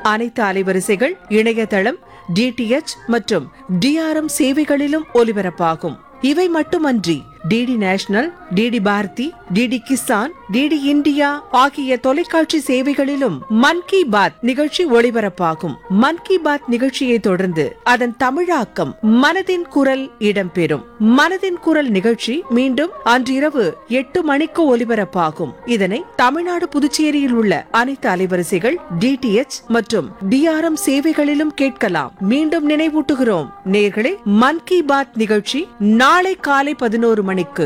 அனைத்து அலைவரிசைகள் இணையதளம் டிடிஎச் மற்றும் டிஆர்எம் சேவைகளிலும் ஒலிபரப்பாகும் இவை மட்டுமன்றி DD national DD Bharati DD Kisan DD India ஆகிய தொலைக்காட்சி சேவைகளிலும் மன் கி பாத் நிகழ்ச்சி ஒளிபரப்பாகும் மன் கி பாத் நிகழ்ச்சியை தொடர்ந்து அதன் தமிழாக்கம் மனதின் குரல் இடம்பெறும் மனதின் குரல் நிகழ்ச்சி மீண்டும் அன்றிரவு எட்டு மணிக்கு ஒலிபரப்பாகும் இதனை தமிழ்நாடு புதுச்சேரியில் உள்ள அனைத்து அலைவரிசைகள் டிடிஎச் மற்றும் டிஆர்எம் சேவைகளிலும் கேட்கலாம் மீண்டும் நினைவூட்டுகிறோம் நேர்களே மன் கி பாத் நிகழ்ச்சி நாளை காலை பதினோரு மணிக்கு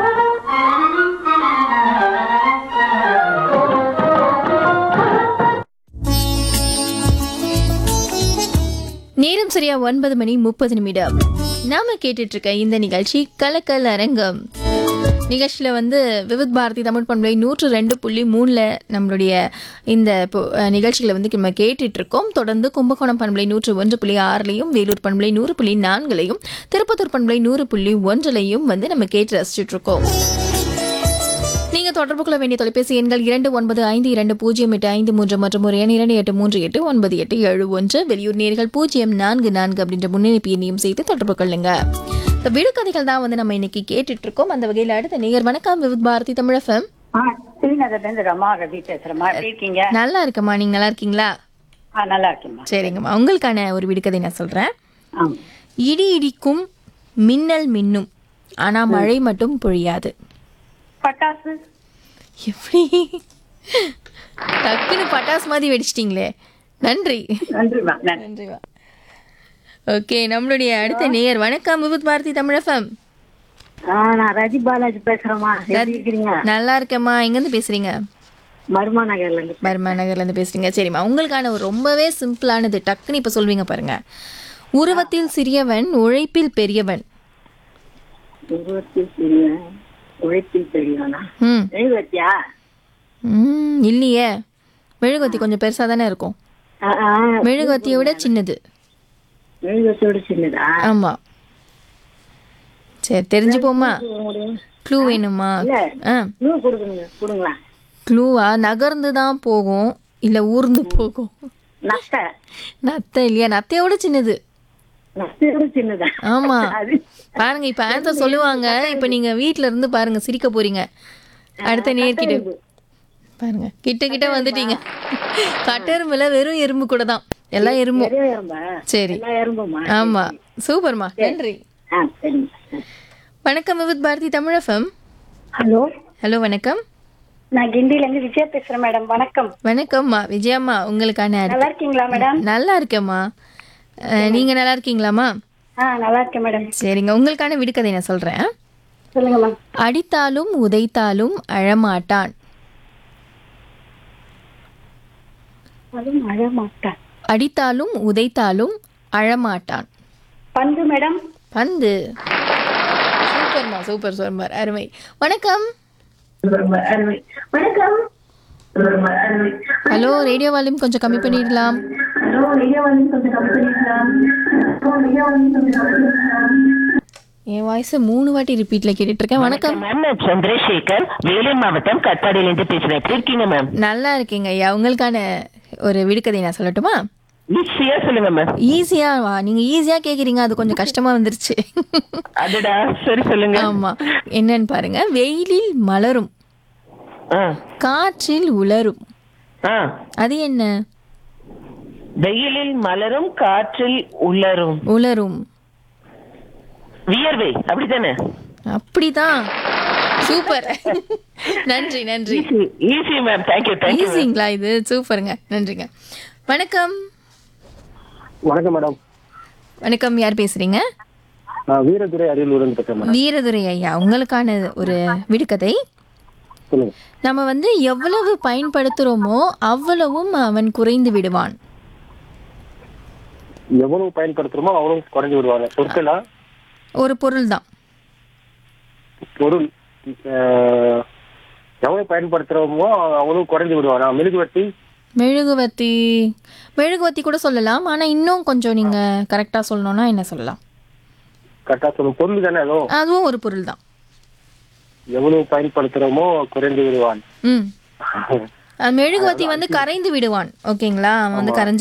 நேரம் சரியா ஒன்பது மணி முப்பது நிமிடம் நாம கேட்டுட்டு இருக்க இந்த நிகழ்ச்சி கலக்கல் அரங்கம் நிகழ்ச்சியில வந்து விவித் பாரதி தமிழ் பண்பலை நூற்று ரெண்டு புள்ளி மூணுல நம்மளுடைய இந்த இப்போ- அஹ், நிகழ்ச்சிகளை வந்து நம்ம கேட்டுட்டு இருக்கோம் தொடர்ந்து கும்பகோணம் பண்பலை நூற்று ஒன்று புள்ளி ஆறுலையும் வேலூர் பண்பலை நூறு புள்ளி நான்குலையும் திருப்பத்தூர் பண்பலை நூறு புள்ளி ஒன்றுலையும் வந்து நம்ம கேட்டு ரசிச்சுட்டு இருக்கோம் நீங்க தொடர்பு கொள்ள வேண்டிய தொலைபேசி எண்கள் இரண்டு ஒன்பது ஐந்து இரண்டு பூஜ்ஜியம் எட்டு ஐந்து மூன்று மற்றும் ஒரு எண் இரண்டு எட்டு மூன்று எட்டு ஒன்பது எட்டு ஏழு ஒன்று வெளியூர் நேர்கள் பூஜ்ஜியம் நான்கு நான்கு அப்படின்ற முன்னெடுப்பு எண்ணையும் செய்து தொடர்பு கொள்ளுங்க இந்த விடுகதைகள் தான் வந்து நம்ம இன்னைக்கு கேட்டுட்டு இருக்கோம் அந்த வகையில் அடுத்த நேயர் வணக்கம் விவித் பாரதி தமிழகம் ஆ ஸ்ரீநகர்ல இருந்து ரமா ரவி பேசுறேம்மா எப்படி இருக்கீங்க நல்லா இருக்கம்மா நீங்க நல்லா இருக்கீங்களா ஆ நல்லா இருக்கேம்மா சரிங்கம்மா உங்களுக்கான ஒரு விடுகதை நான் சொல்றேன் ஆ இடி இடிக்கும் மின்னல் மின்னும் ஆனா மழை மட்டும் பொழியாது பட்டாசு எப்படி டக்குன்னு பட்டாசு மாதிரி வெடிச்சிட்டிங்களே நன்றி நன்றிம்மா நன்றி நன்றிவா ஓகே நம்மளுடைய அடுத்த நேயர் வணக்கம் விபத் பாரதி தமிழகம் ஆ நான் ரஜி பாலாஜி பேசுறேம்மா எப்படி இருக்கிறீங்க நல்லா இருக்கேம்மா எங்கேருந்து பேசுறீங்க மருமா நகர்ல இருந்து பர்மா நகர்லேருந்து பேசுறீங்க சரிம்மா உங்களுக்கான ஒரு ரொம்பவே சிம்பிளானது டக்குன்னு இப்போ சொல்வீங்க பாருங்க உருவத்தில் சிறியவன் உழைப்பில் பெரியவன் இருபத்தி சிறிய உழைப்பில் பெரியவனா ம் எழுபத்தியா ம் இல்லையே மெழுகுவத்தி கொஞ்சம் பெருசாக தானே இருக்கும் மெழுகுவத்தியை விட சின்னது எழுபத்தோடு சின்னதா ஆமாம் சரி தெரிஞ்சுப்போமா முடியும் க்ளூ வேணுமா இல்ல. ஆ இன்னும் கொடுக்குங்க கொடுங்களா க்ளூவா நகர்ந்து தான் போகும் இல்லை ஊர்ந்து போகும் நத்தை நத்தை இல்லையா நத்தையோட சின்னது நத்தையோட சின்னதா ஆமா அது பாருங்க இப்ப ஆன்சர் சொல்லுவாங்க இப்ப நீங்க வீட்ல இருந்து பாருங்க சிரிக்க போறீங்க அடுத்த நேர்கிட்ட பாருங்க கிட்ட கிட்ட வந்துட்டீங்க கட்டெரும்புல வெறும் எறும்பு கூட தான் எல்லாம் எறும்பும் பெரிய எறும்பா சரி எல்லா எறும்புமா ஆமா சூப்பர்மா நன்றி ஆ சரிங்க வணக்கம் விவித் பாரதி தமிழகம் ஹலோ ஹலோ வணக்கம் நான் கிண்டில இருந்து விஜயா பேசுறேன் மேடம் வணக்கம் வணக்கம்மா விஜயம்மா உங்களுக்கான அடுத்த- நல்லா இருக்கீங்களா மேடம் நல்லா இருக்கேம்மா அஹ், நீங்க நல்லா இருக்கீங்களாம்மா ஆ நல்லா இருக்கேன் மேடம் சரிங்க உங்களுக்கான விடுகதை நான் சொல்றேன் சொல்லுங்க மேம் அடித்தாலும் உதைத்தாலும் அழமாட்டான் அதுவும் மழை மாட்டேன் அடித்தாலும் உதைத்தாலும் அழமாட்டான் பந்து மேடம் பந்து சூப்பர்மா சூப்பர் சூப்பர் அருமை வணக்கம் வணக்கம் ஹலோ ரேடியோ வால்யூம் கொஞ்சம் கம்மி பண்ணிடலாம் என் வாய்ஸ் மூணு வாட்டி ரிப்பீட்ல கேட்டுட்டு இருக்கேன் வணக்கம் மேம் நான் சந்திரசேகர் வேலூர் மாவட்டம் கட்டாடியிலிருந்து பேசுறேன் எப்படி இருக்கீங்க மேம் நல்லா இருக்கீங்க ஐயா உங்களுக்கான ஒரு விடுகதை நான் சொல்லட்டுமா ஈஸியா சொல்லுங்க மேம் ஈஸியா வா நீங்க ஈஸியா கேக்குறீங்க அது கொஞ்சம் கஷ்டமா வந்துருச்சு அதுடா சரி சொல்லுங்க ஆமா என்னன்னு பாருங்க வெயிலில் மலரும் ஆ, காற்றில் உலரும் ஆ. அது என்ன வெயிலில் மலரும் காற்றில் உலரும் உலரும் வியர்வை அப்படித்தானே அப்படிதான் சூப்பர் நன்றி நன்றி ஈஸி மேம் தேங்க்யூ தேங்க்யூ ஈஸிங்களா இது சூப்பருங்க நன்றிங்க வணக்கம் வணக்கம் மேடம் வணக்கம் யார் பேசுறீங்க நான் வீரதுரை அரியலூர்லேருந்து பேசுறேன் மேடம் வீரதுரை ஐயா உங்களுக்கான ஒரு விடுகதை சொல்லுங்க நம்ம வந்து எவ்வளவு பயன்படுத்துறோமோ அவ்வளவும் அவன் குறைந்து விடுவான் எவ்வளவு பயன்படுத்துறோமோ அவ்வளவு குறைஞ்சு விடுவாங்க பொருட்களா ஒரு பொருள் தான் பொருள் அஹ், எவ்வளவு பயன்படுத்துறோமோ அவ்வளவு குறைஞ்சு விடுவாங்க மெழுகுவர்த்தி மெழுகுவத்தி மெழுகுவத்தி கூட சொல்லலாம் ஆனா இன்னும் கொஞ்சம் நீங்க கரெக்டா சொல்லணும்னா என்ன சொல்லலாம் கரெக்டா சொல்லும் பொருள் தானே அதுவும் அதுவும் ஒரு பொருள் தான் எவ்வளவு பயன்படுத்துறோமோ குறைந்து விடுவான் ம் அது மெழுகுவத்தி வந்து கரைந்து விடுவான் ஓகேங்களா அவன் வந்து கரைஞ்சு